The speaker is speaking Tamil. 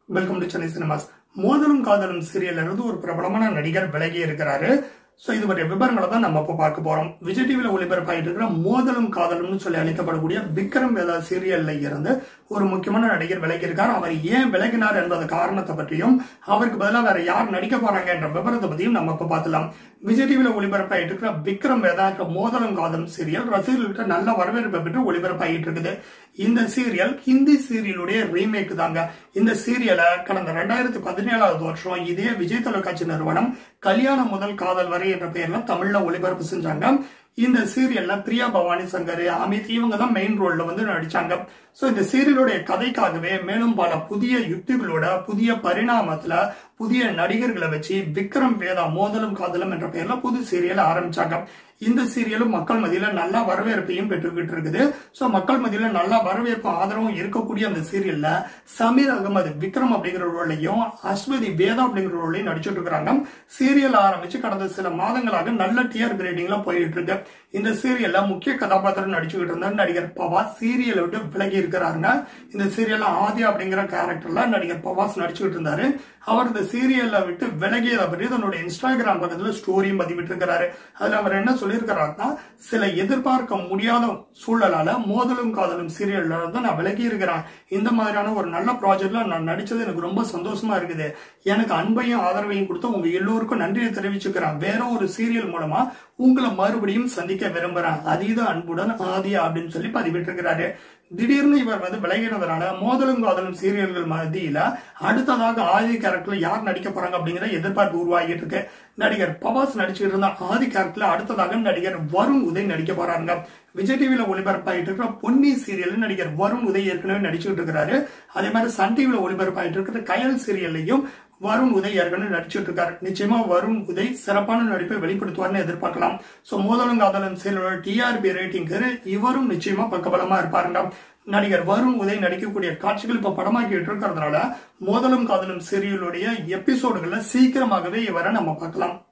வெல்கம் டு சென்னை சினிமாஸ் மோதலும் காதலும் சீரியல்ல இருந்து ஒரு பிரபலமான நடிகர் விலகி இருக்கிறாரு ஸோ இது பற்றிய விவரங்களை தான் நம்ம இப்போ பார்க்க போறோம் விஜய் டிவியில் ஒளிபரப்பாயிட்டு இருக்கிற மோதலும் காதலும்னு சொல்லி அழைக்கப்படக்கூடிய விக்ரம் வேதா சீரியல்ல இருந்து ஒரு முக்கியமான நடிகர் விலகி இருக்கார் அவர் ஏன் விலகினார் என்பத காரணத்தை பற்றியும் அவருக்கு பதிலாக வேற யார் நடிக்க போறாங்க என்ற விவரத்தை பற்றியும் நம்ம இப்போ பார்த்துலாம் விஜய் டிவியில் ஒளிபரப்பாயிட்டு இருக்கிற விக்ரம் வேதா இருக்கிற மோதலும் காதலும் சீரியல் ரசிகர்கள்ட்ட நல்ல வரவேற்பை பெற்று ஒளிபரப்பாயிட்டு இருக்குது இந்த சீரியல் ஹிந்தி சீரியலுடைய ரீமேக் தாங்க இந்த சீரியலை கடந்த ரெண்டாயிரத்தி பதினேழாவது வருஷம் இதே விஜய் தொலைக்காட்சி நிறுவனம் கல்யாணம் முதல் காதல் வரை என்ற பெயர்ல தமிழ்ல ஒளிபரப்பு செஞ்சாங்க இந்த சீரியல்ல பிரியா பவானி சங்கர் அமித் இவங்க தான் மெயின் ரோல்ல வந்து நடிச்சாங்க சோ இந்த சீரியலுடைய கதைக்காகவே மேலும் பல புதிய யுக்திகளோட புதிய பரிணாமத்துல புதிய நடிகர்களை வச்சு விக்ரம் வேதா மோதலும் காதலும் என்ற பெயர்ல புது சீரியல் ஆரம்பிச்சாங்க இந்த சீரியலும் மக்கள் மத்தியில நல்ல வரவேற்பையும் பெற்றுக்கிட்டு இருக்குது சோ மக்கள் மத்தியில நல்ல வரவேற்பும் ஆதரவும் இருக்கக்கூடிய அந்த சீரியல்ல சமீர் அகமது விக்ரம் அப்படிங்கிற ரோலையும் அஸ்வதி வேதா அப்படிங்கிற ரோலையும் நடிச்சுட்டு இருக்கிறாங்க சீரியல் ஆரம்பிச்சு கடந்த சில மாதங்களாக நல்ல டிஆர்பி ரேட்டிங்ல போயிட்டு இருக்கு இந்த சீரியல்ல முக்கிய கதாபாத்திரம் நடிச்சுக்கிட்டு இருந்த நடிகர் பவாஸ் சீரியலை விட்டு விலகி இருக்கிறாருங்க இந்த சீரியல்ல ஆதி அப்படிங்கிற கேரக்டர்ல நடிகர் பவாஸ் நடிச்சுக்கிட்டு இருந்தாரு அவர் இந்த சீரியல்ல விட்டு விலகியதை பற்றி தன்னுடைய இன்ஸ்டாகிராம் பக்கத்துல ஸ்டோரியும் பதிவிட்டு இருக்கிறாரு அதுல அவர் என்ன சொல்லியிருக்கிறாருன்னா சில எதிர்பார்க்க முடியாத சூழலால மோதலும் காதலும் சீரியல்ல இருந்து நான் விலகி இருக்கிறேன் இந்த மாதிரியான ஒரு நல்ல ப்ராஜெக்ட்ல நான் நடிச்சது எனக்கு ரொம்ப சந்தோஷமா இருக்குது எனக்கு அன்பையும் ஆதரவையும் கொடுத்து உங்க எல்லோருக்கும் நன்றியை தெரிவிச்சுக்கிறேன் வேற ஒரு சீரியல் மூலமா உங்களை மறுபடியும் சந்திக்க விரும்புறேன் அதீத அன்புடன் ஆதியா அப்படின்னு சொல்லி பதிவிட்டிருக்கிறாரு திடீர்னு இவர் வந்து விலகினதுனால மோதலும் காதலும் சீரியல்கள் மத்தியில அடுத்ததாக ஆதி கேரக்டர்ல யார் நடிக்க போறாங்க அப்படிங்கிற எதிர்பார்ப்பு உருவாகிட்டு இருக்கு நடிகர் பவாஸ் நடிச்சுட்டு இருந்த ஆதி கேரக்டர்ல அடுத்ததாக நடிகர் வருண் உதய் நடிக்க போறாங்க விஜய் டிவியில ஒளிபரப்பாயிட்டு இருக்கிற பொன்னி சீரியல் நடிகர் வருண் உதய் ஏற்கனவே நடிச்சுட்டு இருக்கிறாரு அதே மாதிரி சன் டிவியில ஒளிபரப்பாயிட்டு இருக்கிற கயல் சீரியல்லையும் வருண் உதய் ஏற்கனவே நடிச்சுட்டு இருக்காரு நிச்சயமா வருண் உதய் சிறப்பான நடிப்பை வெளிப்படுத்துவார்னு எதிர்பார்க்கலாம் சோ மோதலும் காதலும் சீரியலோட டிஆர்பி ரேட்டிங்கு இவரும் நிச்சயமா பக்கபலமா இருப்பாருங்க நடிகர் வருண் உதய் நடிக்கக்கூடிய காட்சிகள் இப்ப படமாக்கிட்டு இருக்கிறதுனால மோதலும் காதலும் சீரியலுடைய எபிசோடுகள்ல சீக்கிரமாகவே இவரை நம்ம பார்க்கலாம்